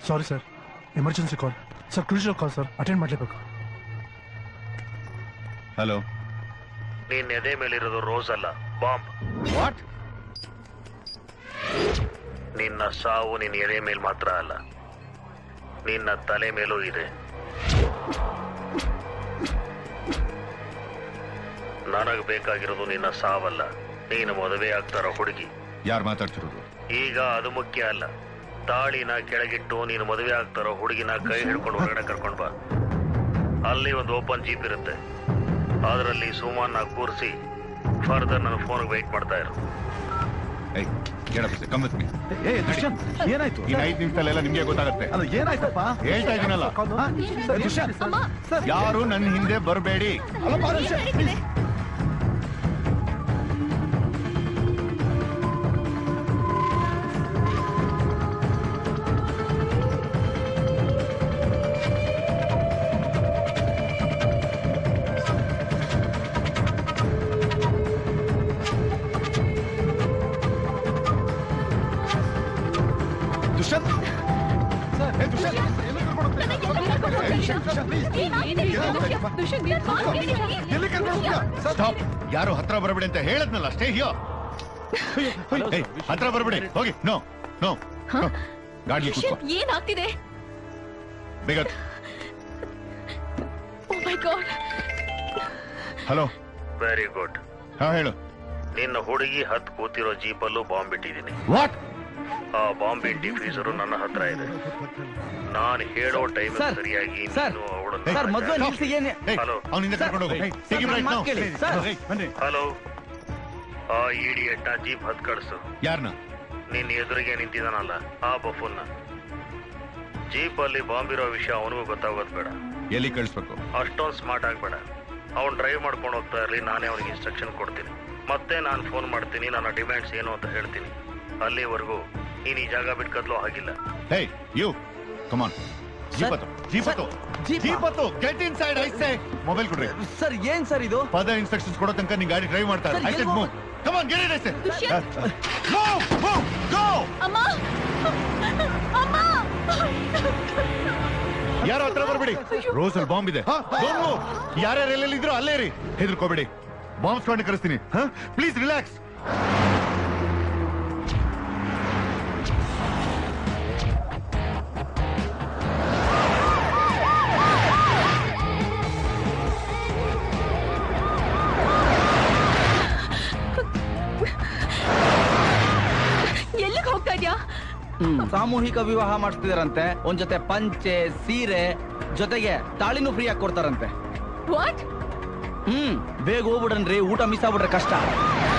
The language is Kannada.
ಸಾರಿ sir emergency call sir crucial call sir attend ಮಾಡಲೇಬೇಕು ಹಲೋ ನಿನ್ನ ಎದೆ ಮೇಲಿರೋದು ರೋಸ್ ಅಲ್ಲ ಬಾಂಬ್ ವಾಟ್ ನಿನ್ನ ಸಾವು ನಿನ್ನ ಎದೆ ಮೇಲೆ ಮಾತ್ರ ಅಲ್ಲ ನಿನ್ನ ತಲೆ ಮೇಲೂ ಇದೆ ನನಗ್ ಬೇಕಾಗಿರೋದು ನಿನ್ನ ಸಾವಲ್ಲ ನೀನು ಮದುವೆ ಆಗ್ತಾರೋ ಹುಡುಗಿ ಯಾರು ಮಾತಾಡ್ತಿರೋದು ಈಗ ಅದು ಮುಖ್ಯ ಅಲ್ಲ ತಾಳಿನ ಕೆಳಗಿಟ್ಟು ನೀನು ಮದುವೆ ಆಗ್ತಾರೋ ಹುಡುಗಿನ ಕೈ ಹಿಡ್ಕೊಂಡು ಹೊರಗಡೆ ಕರ್ಕೊಂಡು ಬಾ ಅಲ್ಲಿ ಒಂದು ಓಪನ್ ಜೀಪ್ ಇರುತ್ತೆ ಅದರಲ್ಲಿ ಸುಮಾನ ಕೂರಿಸಿ ಫರ್ದರ್ ನನ್ನ ಫೋನ್ಗೆ ವೆಯ್ಟ್ ಮಾಡ್ತಾ ಇರು ಏಯ್ ಕೇಳಪ್ಪ ಕಮ್ ವಿತ್ ಮೀ ಏ ದುಷ್ಯಂತ್ ಏನಾಯ್ತು ಇನ್ನು ಐದು ನಿಮಿಷದಲ್ಲೆಲ್ಲ ನಿಮ್ಗೆ ಗೊತ್ತಾಗುತ್ತೆ ಅದು ಏನಾಯ್ತಪ್ಪ ಹೇಳ್ತಾ ಇದೀನಲ್ಲ ಹಾ? ಸರ್, ದುಷ್ಯಂತ್ ಸರ್ ಯಾರು ನನ್ನ ಹಿಂದೆ ಬರಬೇಡಿ ಅಲ್ಲಪ್ಪ ದುಷ್ಯಂತ್ ದುಷ್ಯಂತ್ ಸರ್ ಏ ದುಷ್ಯಂತ್ ಎಲ್ಲಿ ಕರ್ಕೊಂಡು ಹೋಗ್ತಾ ಇದ್ದೀರಾ? ಏ, ದುಷ್ಯಂತ್, ದುಷ್ಯಂತ್, please. ಎಲ್ಲಿ ಕರ್ಕೊಂಡು ಹೋಗ್ತೀರಾ? ಸರ್, ಸ್ಟಾಪ್ ಯಾರು ಹತ್ರ ಬರಬೇಡಿ ಅಂತ ಹೇಳದ್ನಲ್ಲ ಸ್ಟೇ ಹಿಯೋ ಹತ್ರ ಬರಬೇಡಿ ಹೋಗಿ ನೋ ನೋ ಗಾಡಿ ಕೂತ್ಕೋ ಏನಾಗ್ತಿದೆ ಬೇಗ oh my god hello very good ಹಾ ಹೇಳು ನಿನ್ನ ಹುಡುಗಿ ಹತ್ ಕೂತಿರೋ ಜೀಪಲ್ಲೂ ಬಾಂಬ್ ಇಟ್ಟಿದ್ದೀನಿ ವಾಟ್ ಆ ಬಾಂಬಿನ್ ಡಿಫ್ಯೂಸರು ನನ್ನ ಹತ್ರ ಇದೆ ನಾನು ಹೇಳೋ ಟೈಮ್ ಸರ್, ಸರಿಯಾಗಿ ಸರ್, ನೀನು ಅವಳನ್ನ ಸರ್ ಮದ್ವೆ ನಿಲ್ಸಿ ಏನ್ ಹಲೋ ಅವನಿಂದ ಕರ್ಕೊಂಡು ಹೋಗು ಸರ್, Take him ನನ್ನ right ಮಾತ್ now. ಕೇಳಿ, ಸರ್. ಏಯ್, ಬನ್ನಿ ಹಲೋ ಆ ಇಡಿಯಟ್ನ ಜೀಪ್ ಹತ್ ಕಳಿಸು ಯಾರನ್ನ ನಿನ್ನ ಎದುರಿಗೆ ನಿಂತಿದ್ದಾನಲ್ಲ ಆ ಬಫುನ್ನ ಜೀಪ್ ಅಲ್ಲಿ ಬಾಂಬ್ ಇರೋ ವಿಷಯ ಅವನಿಗೂ ಗೊತ್ತಾಗೋದ್ ಬೇಡ ಎಲ್ಲಿ ಕಳಿಸ್ಬೇಕು ಅಷ್ಟೊಂದು ಸ್ಮಾರ್ಟ್ ಆಗ್ಬೇಡ ಅವ್ನು ಡ್ರೈವ್ ಮಾಡ್ಕೊಂಡು ಹೋಗ್ತಾ ಇರಲಿ ನಾನೇ ಅವನಿಗೆ ಇನ್ಸ್ಟ್ರಕ್ಷನ್ ಕೊಡ್ತೀನಿ ಮತ್ತೆ ನಾನು ಫೋನ್ ಮಾಡ್ತೀನಿ ನನ್ನ ಡಿಮ್ಯಾಂಡ್ಸ್ ಏನು ಅಂತ ಹೇಳ್ತೀನಿ ಅಲ್ಲಿವರೆಗೂ ನೀನು ಈ ಜಾಗ ಬಿಟ್ಕದ್ಲೋ ಹಾಗಿಲ್ಲ ಹೇ ಯು ಕಮಾನ್ ಜೀಪತ್ತು ಜೀಪತ್ತು ಜೀಪ? ಜೀಪತ್ತು get inside I say mobile ಕೊಡ್ರಿ ಸರ್ ಏನ್ ಸರ್ ಇದು ಪದ ಇನ್ಸ್ಟ್ರಕ್ಷನ್ಸ್ ಕೊಡೋ ತನಕ ನೀ ಗಾಡಿ ಡ್ರೈವ್ ಮಾಡ್ತಾರೆ ಸರ್, ಐ ಸೆಡ್ ಎಲ್ಲಿ move come on get it I say Dushyant. Move move go ಅಮ್ಮ ಅಮ್ಮ ಯಾರು ಹತ್ರ ಬರಬೇಡಿ ರೋಸ್ ಅಲ್ಲಿ ಬಾಂಬ್ ಇದೆ Don't move. ಯಾರ್ಯಾರು ಎಲ್ಲೆಲ್ಲಿ ಇದ್ರು ಅಲ್ಲೇ ಇರಿ ಹೆದರ್ಕೋಬೇಡಿ ಬಾಂಬ್ ಸ್ಕ್ವಾಡ್ ಕರೆಸ್ತೀನಿ ಪ್ಲೀಸ್ ರಿಲ್ಯಾಕ್ಸ್ ಎಲ್ಲಿಗೆ ಹೋಗ್ತಾ ಇದ್ಯಾ ಸಾಮೂಹಿಕ ವಿವಾಹ ಮಾಡಿಸ್ತಿದಾರಂತೆ ಒಂದ್ ಜೊತೆ ಪಂಚೆ ಸೀರೆ ಜೊತೆಗೆ ತಾಳಿನೂ ಫ್ರೀ ಆಗಿ ಕೊಡ್ತಾರಂತೆ ವಾಟ್ ಹ್ಮ್ ಬೇಗ ಹೋಗ್ಬಿಡನ್ರಿ ಊಟ ಮಿಸ್ ಆಗ್ಬಿಟ್ರೆ ಕಷ್ಟ